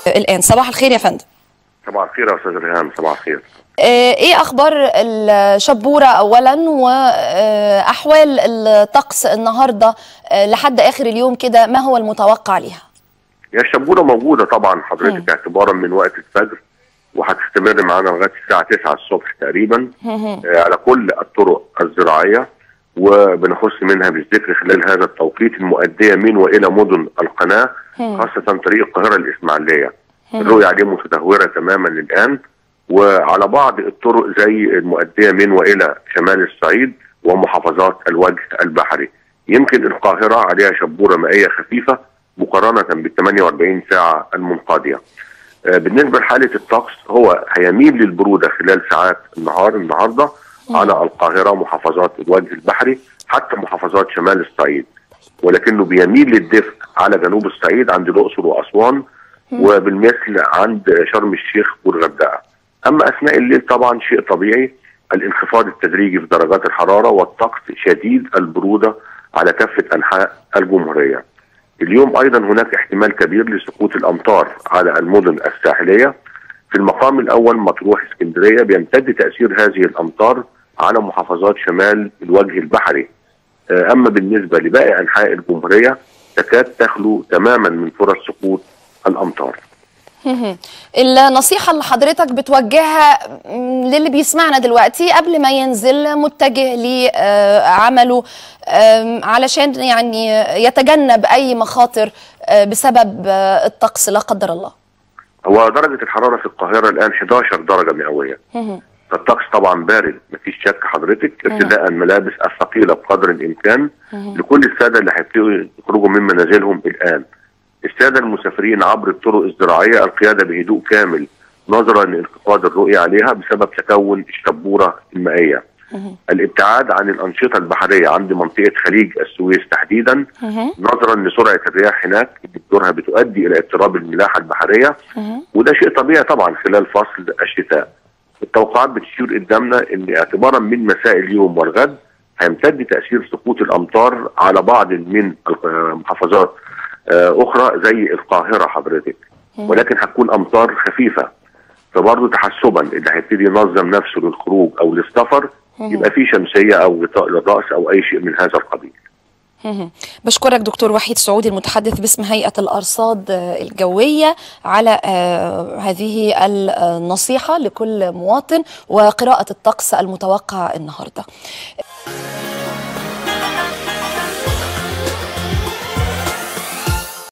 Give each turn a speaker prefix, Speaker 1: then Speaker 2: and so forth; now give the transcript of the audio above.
Speaker 1: الان صباح الخير يا فندم
Speaker 2: صباح الخير يا استاذ ريهام صباح الخير
Speaker 1: آه، ايه اخبار الشبوره اولا واحوال الطقس النهارده آه، لحد اخر اليوم كده ما هو المتوقع ليها
Speaker 2: هي الشبوره موجوده طبعا حضرتك اعتبارا من وقت الفجر وهتستمر معانا لغايه الساعه 9 الصبح تقريبا آه، على كل الطرق الزراعيه وبنخص منها بالذكر خلال هذا التوقيت المؤديه من والى مدن القناه خاصه طريق القاهره الاسماعيليه الرؤيه عليه متدهوره تماما الان وعلى بعض الطرق زي المؤديه من والى شمال الصعيد ومحافظات الوجه البحري يمكن القاهره عليها شبوره مائيه خفيفه مقارنه بال 48 ساعه المنقاضيه آه، بالنسبه لحاله الطقس هو هيميل للبروده خلال ساعات النهار النهارده على القاهره ومحافظات الوجه البحري حتى محافظات شمال الصعيد ولكنه بيميل للدفء على جنوب الصعيد عند الاقصر واسوان وبالمثل عند شرم الشيخ والغردقه. اما اثناء الليل طبعا شيء طبيعي الانخفاض التدريجي في درجات الحراره والطقس شديد البروده على كافه انحاء الجمهوريه. اليوم ايضا هناك احتمال كبير لسقوط الامطار على المدن الساحليه. في المقام الاول مطروح اسكندريه بيمتد تاثير هذه الامطار على محافظات شمال الوجه البحري. آه، اما بالنسبه لباقي انحاء الجمهوريه تكاد تخلو تماما من فرص سقوط الامطار.
Speaker 1: النصيحة اللي حضرتك بتوجهها م، للي بيسمعنا دلوقتي قبل ما ينزل متجه لعمله آم، علشان يعني يتجنب أي مخاطر آه، بسبب آه، الطقس لا قدر الله
Speaker 2: هو درجه الحراره في القاهره الان 11 درجه مئويه. فالطقس طبعا بارد مفيش شك حضرتك ارتداء الملابس الثقيله بقدر الامكان لكل الساده اللي هيبتدوا يخرجوا من منازلهم الان. الساده المسافرين عبر الطرق الزراعيه القياده بهدوء كامل نظرا لانخفاض الرؤيه عليها بسبب تكون الشبوره المائيه. الابتعاد عن الانشطه البحريه عند منطقه خليج السويس تحديدا نظرا لسرعه الرياح هناك اللي بدورها بتؤدي الى اضطراب الملاحه البحريه وده شيء طبيعي طبعا خلال فصل الشتاء. التوقعات بتشير قدامنا ان اعتبارا من مساء اليوم والغد هيمتد تاثير سقوط الامطار على بعض من المحافظات آه، اخرى زي القاهره حضرتك ولكن هتكون امطار خفيفه فبرضه تحسبا اللي هيبتدي ينظم نفسه للخروج او للسفر يبقى في شمسيه او غطاء للراس او اي شيء من هذا القبيل.
Speaker 1: بشكرك دكتور وحيد سعودي المتحدث باسم هيئة الأرصاد آه، الجوية على آه، هذه النصيحة لكل مواطن وقراءة الطقس المتوقع النهارده